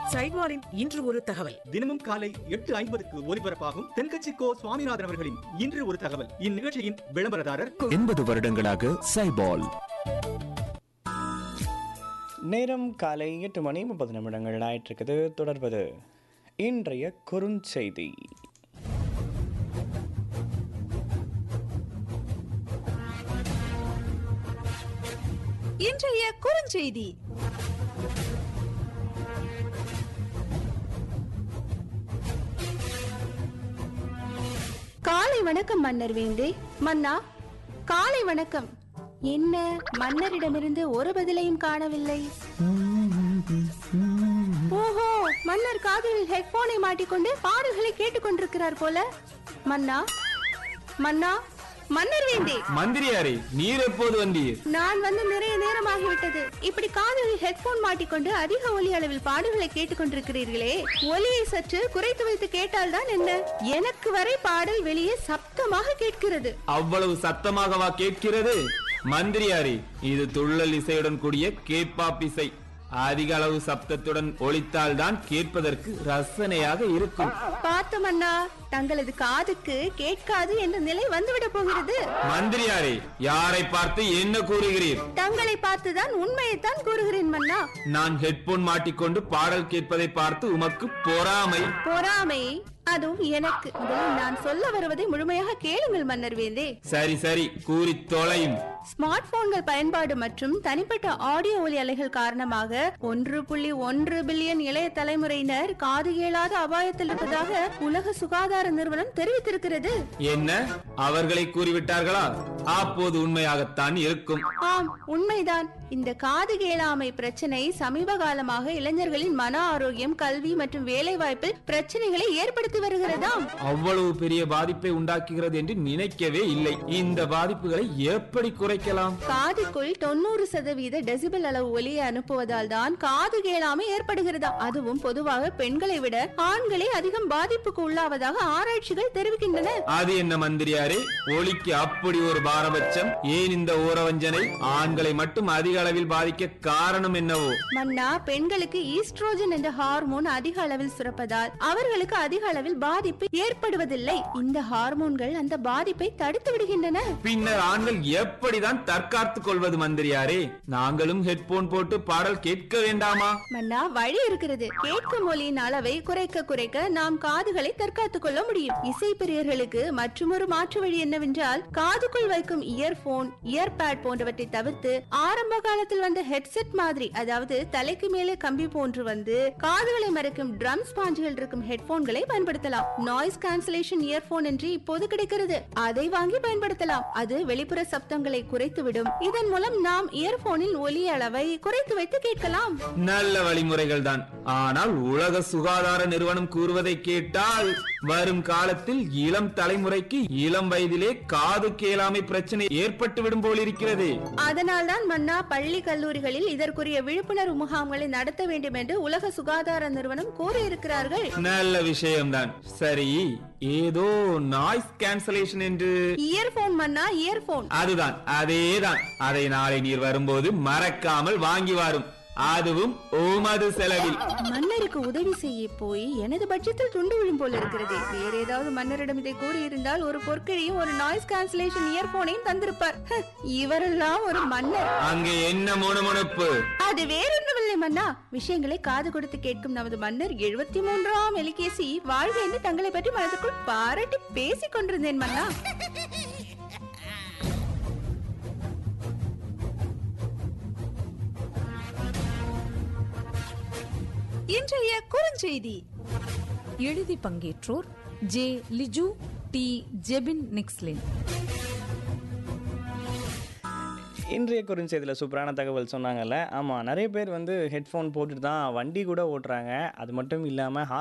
சைட்வாரின் இன்று ஒரு தகவல் தினமும் காலை எட்டு ஐம்பதுக்கு ஒலிபரப்பாகும் தென்கட்சி கோ சுவாமிநாதன் அவர்களின் இன்று ஒரு தகவல் இந்நிகழ்ச்சியின் விளம்பரதாரர் எண்பது வருடங்களாக சைபால் நேரம் காலை எட்டு மணி முப்பது நிமிடங்கள் ஆயிட்டிருக்குது தொடர்வது இன்றைய குறுஞ்செய்தி இன்றைய குறுஞ்செய்தி காலை வணக்கம் மன்னர் வேந்தே மன்னா காலை வணக்கம் என்ன மன்னரிடமிருந்து ஒரு பதிலையும் காணவில்லை ஓஹோ மன்னர் காதில் ஹெட்போனை மாட்டிக்கொண்டு பாடல்களை கேட்டுக்கொண்டிருக்கிறார் போல மன்னா மன்னா மன்னர் வேந்தே மந்திரியாரே நீர் எப்போது வந்தீர் நான் வந்து நிறைய நேரமாகிவிட்டது இப்படி காதில் ஹெட்போன் மாட்டிக்கொண்டு அதிக ஒலி அளவில் பாடல்களை கேட்டுக்கொண்டிருக்கிறீர்களே ஒலியை சற்று குறைத்து வைத்து கேட்டால்தான் என்ன எனக்கு வரை பாடல் வெளியே சப்தமாக கேட்கிறது அவ்வளவு சத்தமாகவா கேட்கிறது மந்திரியாரே இது துள்ளல் இசையுடன் கூடிய கேப்பாப் இசை அதிக அளவு சப்தத்துடன் ஒலித்தால்தான் கேட்பதற்கு ரசனையாக இருக்கும் பார்த்து மன்னா தங்களது காதுக்கு கேட்காது என்ற நிலை வந்துவிட போகிறது மந்திரியாரே யாரை பார்த்து என்ன கூறுகிறீர் தங்களை பார்த்துதான் உண்மையைத்தான் கூறுகிறேன் மன்னா நான் ஹெட்போன் மாட்டிக்கொண்டு பாடல் கேட்பதை பார்த்து உமக்கு பொறாமை பொறாமை அதுவும் எனக்கு முதலில் நான் சொல்ல வருவதை முழுமையாக கேளுங்கள் மன்னர் வேந்தே சரி சரி கூறி தொலையும் ஸ்மார்ட் போன்கள் பயன்பாடு மற்றும் தனிப்பட்ட ஆடியோ ஒலி அலைகள் காரணமாக ஒன்று புள்ளி ஒன்று பில்லியன் இளைய தலைமுறையினர் காது கேளாத அபாயத்தில் இருப்பதாக உலக சுகாதார நிறுவனம் தெரிவித்திருக்கிறது என்ன அவர்களை கூறிவிட்டார்களா அப்போது உண்மையாகத்தான் இருக்கும் ஆம் உண்மைதான் இந்த காது கேளாமை பிரச்சனை சமீப காலமாக இளைஞர்களின் மன ஆரோக்கியம் கல்வி மற்றும் வேலை வாய்ப்பில் பிரச்சனைகளை ஏற்படுத்தி வருகிறதாம் அவ்வளவு பெரிய பாதிப்பை உண்டாக்குகிறது என்று நினைக்கவே இல்லை இந்த பாதிப்புகளை எப்படி குறைக்கலாம் காதுக்குள் தொண்ணூறு சதவீத டெசிபல் அளவு ஒலியை அனுப்புவதால் தான் காது கேளாமை ஏற்படுகிறதா அதுவும் பொதுவாக பெண்களை விட ஆண்களே அதிகம் பாதிப்புக்கு உள்ளாவதாக ஆராய்ச்சிகள் தெரிவிக்கின்றன அது என்ன மந்திரியாரே ஒலிக்கு அப்படி ஒரு பாரபட்சம் ஏன் இந்த ஊரவஞ்சனை ஆண்களை மட்டும் அதிக அளவில் பாதிக்க காரணம் என்னவோ மன்னா பெண்களுக்கு ஈஸ்ட்ரோஜன் என்ற ஹார்மோன் அதிக அளவில் சுரப்பதால் அவர்களுக்கு அதிக அளவில் பாதிப்பு ஏற்படுவதில்லை இந்த ஹார்மோன்கள் அந்த பாதிப்பை தடுத்து விடுகின்றன பின்னர் ஆண்கள் எப்படிதான் தற்காத்துக் கொள்வது மந்திரியாரே நாங்களும் ஹெட்போன் போட்டு பாடல் கேட்க வேண்டாமா மன்னா வழி இருக்கிறது கேட்கும் ஒலியின் அளவை குறைக்க குறைக்க நாம் காதுகளை தற்காத்துக் கொள்ள முடியும் இசை பிரியர்களுக்கு மற்றொரு மாற்று வழி என்னவென்றால் காதுக்குள் வைக்கும் இயர்போன் இயர்பேட் போன்றவற்றை தவிர்த்து ஆரம்ப காலத்தில் வந்த ஹெட்செட் மாதிரி அதாவது தலைக்கு மேலே கம்பி போன்று வந்து காதுகளை மறைக்கும் ட்ரம் ஸ்பாஞ்சுகள் இருக்கும் ஹெட்போன்களை பயன்படுத்தலாம் நாய்ஸ் கேன்சலேஷன் இயர்போன் என்று இப்போது கிடைக்கிறது அதை வாங்கி பயன்படுத்தலாம் அது வெளிப்புற சப்தங்களை குறைத்துவிடும் இதன் மூலம் நாம் இயர்போனில் ஒலி அளவை குறைத்து வைத்து கேட்கலாம் நல்ல வழிமுறைகள் தான் ஆனால் உலக சுகாதார நிறுவனம் கூறுவதை கேட்டால் வரும் காலத்தில் இளம் தலைமுறைக்கு இளம் வயதிலே காது கேளாமை பிரச்சனை ஏற்பட்டு விடும் போலிருக்கிறது அதனால்தான் மன்னா பள்ளி கல்லூரிகளில் இதற்குரிய விழிப்புணர்வு முகாம்களை நடத்த வேண்டும் என்று உலக சுகாதார நிறுவனம் கூறியிருக்கிறார்கள் நல்ல விஷயம்தான் சரி ஏதோ நாய்ஸ் கேன்சலேஷன் என்று இயர்போன் மன்னா இயர்போன் அதுதான் அதேதான் அதை நாளை நீர் வரும்போது மறக்காமல் வாங்கி வரும் அதுவும் உமது செலவில் மன்னருக்கு உதவி செய்ய போய் எனது பட்ஜெட்டில் துண்டு விழும் போல இருக்கிறது வேற ஏதாவது மன்னரிடம் இதை கூறியிருந்தால் ஒரு பொற்களையும் ஒரு நாய்ஸ் கேன்சலேஷன் இயர்போனையும் தந்திருப்பார் ஹ, இவரெல்லாம் ஒரு மன்னர் அங்கே என்ன முணுமுணுப்பு அது வேறொன்றுமில்லை மன்னா விஷயங்களை காது கொடுத்து கேட்கும் நமது மன்னர் எழுபத்தி மூன்றாம் எலிகேசி வாழ்க என்று தங்களை பற்றி மனதுக்குள் பாராட்டி பேசிக் கொண்டிருந்தேன் மன்னா இன்றைய குறுஞ்செய்தி எழுதி பங்கேற்றோர் ஜே லிஜு டி ஜெபின் நிக்ஸ்லின் இன்றைய குறுஞ்செய்தியில் சூப்பரான தகவல் சொன்னாங்கல்ல ஆமாம் நிறைய பேர் வந்து ஹெட்ஃபோன் போட்டுட்டு தான் வண்டி கூட ஓட்டுறாங்க அது மட்டும் இல்லாமல்